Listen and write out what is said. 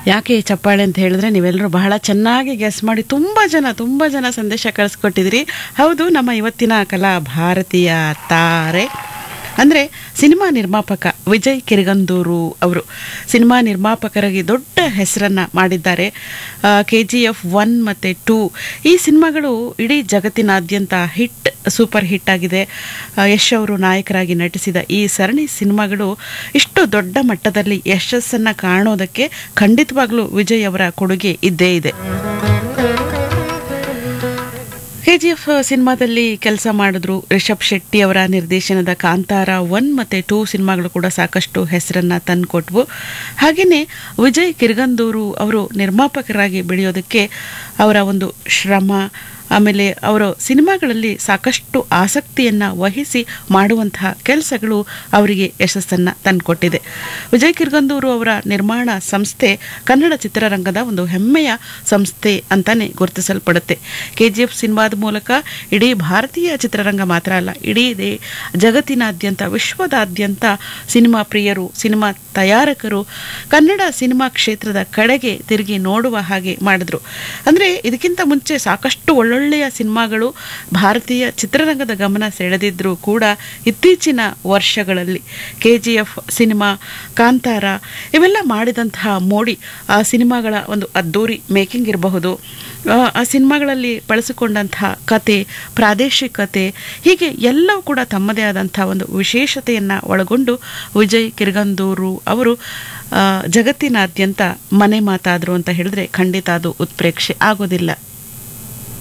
ಯಾಕೆ ಈ ಚಪ್ಪಾಳೆ ಅಂತ ಹೇಳಿದ್ರೆ ನೀವೆಲ್ಲರೂ ಬಹಳ ಚೆನ್ನಾಗಿ ಗೆಸ್ ಮಾಡಿ ತುಂಬ ಜನ ತುಂಬ ಜನ ಸಂದೇಶ ಕಳಿಸ್ಕೊಟ್ಟಿದ್ದೀರಿ ಹೌದು ನಮ್ಮ ಇವತ್ತಿನ ಕಲಾ ಭಾರತೀಯ ತಾರೆ ಅಂದರೆ ಸಿನಿಮಾ ನಿರ್ಮಾಪಕ ವಿಜಯ್ ಕಿರಗಂದೂರು ಅವರು ಸಿನಿಮಾ ನಿರ್ಮಾಪಕರಾಗಿ ದೊಡ್ಡ ಹೆಸರನ್ನು ಮಾಡಿದ್ದಾರೆ ಕೆ ಜಿ ಎಫ್ ಒನ್ ಮತ್ತು ಟೂ ಈ ಸಿನಿಮಾಗಳು ಇಡೀ ಜಗತ್ತಿನಾದ್ಯಂತ ಹಿಟ್ ಸೂಪರ್ ಹಿಟ್ ಆಗಿದೆ ಆ, ಯಶ್ ಅವರು ನಾಯಕರಾಗಿ ನಟಿಸಿದ ಈ ಸರಣಿ ಸಿನಿಮಾಗಳು ಇಷ್ಟು ದೊಡ್ಡ ಮಟ್ಟದಲ್ಲಿ ಯಶಸ್ಸನ್ನು ಕಾಣೋದಕ್ಕೆ ಖಂಡಿತವಾಗ್ಲೂ ವಿಜಯ್ ಅವರ ಕೊಡುಗೆ ಇದ್ದೇ ಇದೆ ಕೆ ಜಿ ಎಫ್ ಸಿನಿಮಾದಲ್ಲಿ ಕೆಲಸ ಮಾಡಿದ್ರು ರಿಷಬ್ ಶೆಟ್ಟಿ ಅವರ ನಿರ್ದೇಶನದ ಕಾಂತಾರ ಒನ್ ಮತ್ತು ಟೂ ಸಿನಿಮಾಗಳು ಕೂಡ ಸಾಕಷ್ಟು ಹೆಸರನ್ನು ತಂದುಕೊಟ್ವು ಹಾಗೆಯೇ ವಿಜಯ್ ಕಿರ್ಗಂದೂರು ಅವರು ನಿರ್ಮಾಪಕರಾಗಿ ಬೆಳೆಯೋದಕ್ಕೆ ಅವರ ಒಂದು ಶ್ರಮ ಆಮೇಲೆ ಅವರು ಸಿನಿಮಾಗಳಲ್ಲಿ ಸಾಕಷ್ಟು ಆಸಕ್ತಿಯನ್ನು ವಹಿಸಿ ಮಾಡುವಂತಹ ಕೆಲಸಗಳು ಅವರಿಗೆ ಯಶಸ್ಸನ್ನು ತಂದುಕೊಟ್ಟಿದೆ ವಿಜಯ್ ಕಿರ್ಗಂದೂರು ಅವರ ನಿರ್ಮಾಣ ಸಂಸ್ಥೆ ಕನ್ನಡ ಚಿತ್ರರಂಗದ ಒಂದು ಹೆಮ್ಮೆಯ ಸಂಸ್ಥೆ ಅಂತಾನೆ ಗುರುತಿಸಲ್ಪಡುತ್ತೆ ಕೆ ಜಿ ಎಫ್ ಸಿನಿಮಾದ ಮೂಲಕ ಇಡೀ ಭಾರತೀಯ ಚಿತ್ರರಂಗ ಮಾತ್ರ ಅಲ್ಲ ಇಡೀ ದೇ ಜಗತ್ತಿನಾದ್ಯಂತ ವಿಶ್ವದಾದ್ಯಂತ ಸಿನಿಮಾ ಪ್ರಿಯರು ಸಿನಿಮಾ ತಯಾರಕರು ಕನ್ನಡ ಸಿನಿಮಾ ಕ್ಷೇತ್ರದ ಕಡೆಗೆ ತಿರುಗಿ ನೋಡುವ ಹಾಗೆ ಮಾಡಿದ್ರು ಅಂದರೆ ಇದಕ್ಕಿಂತ ಮುಂಚೆ ಸಾಕಷ್ಟು ಒಳ್ಳೊಳ್ಳೆಯ ಸಿನಿಮಾಗಳು ಭಾರತೀಯ ಚಿತ್ರರಂಗದ ಗಮನ ಸೆಳೆದಿದ್ರೂ ಕೂಡ ಇತ್ತೀಚಿನ ವರ್ಷಗಳಲ್ಲಿ K G F cinema Kantara ಇವೆಲ್ಲ ಮಾಡಿದಂತಹ ಮೋಡಿ ಆ ಸಿನಿಮಾಗಳ ಒಂದು ಅದ್ದೂರಿ ಮೇಕಿಂಗ್ ಇರಬಹುದು ಆ, ಆ ಸಿನಿಮಾಗಳಲ್ಲಿ ಬಳಸಿಕೊಂಡಂತಹ ಕತೆ ಪ್ರಾದೇಶಿಕತೆ ಹೀಗೆ ಎಲ್ಲವೂ ಕೂಡ ತಮ್ಮದೇ ಆದಂಥ ಒಂದು ವಿಶೇಷತೆಯನ್ನು ಒಳಗೊಂಡು ವಿಜಯ್ ಕಿರ್ಗಂದೂರು ಅವರು ಆ, ಜಗತ್ತಿನಾದ್ಯಂತ ಮನೆ ಮಾತಾದರು ಅಂತ ಹೇಳಿದ್ರೆ ಖಂಡಿತ ಅದು ಉತ್ಪ್ರೇಕ್ಷೆ ಆಗೋದಿಲ್ಲ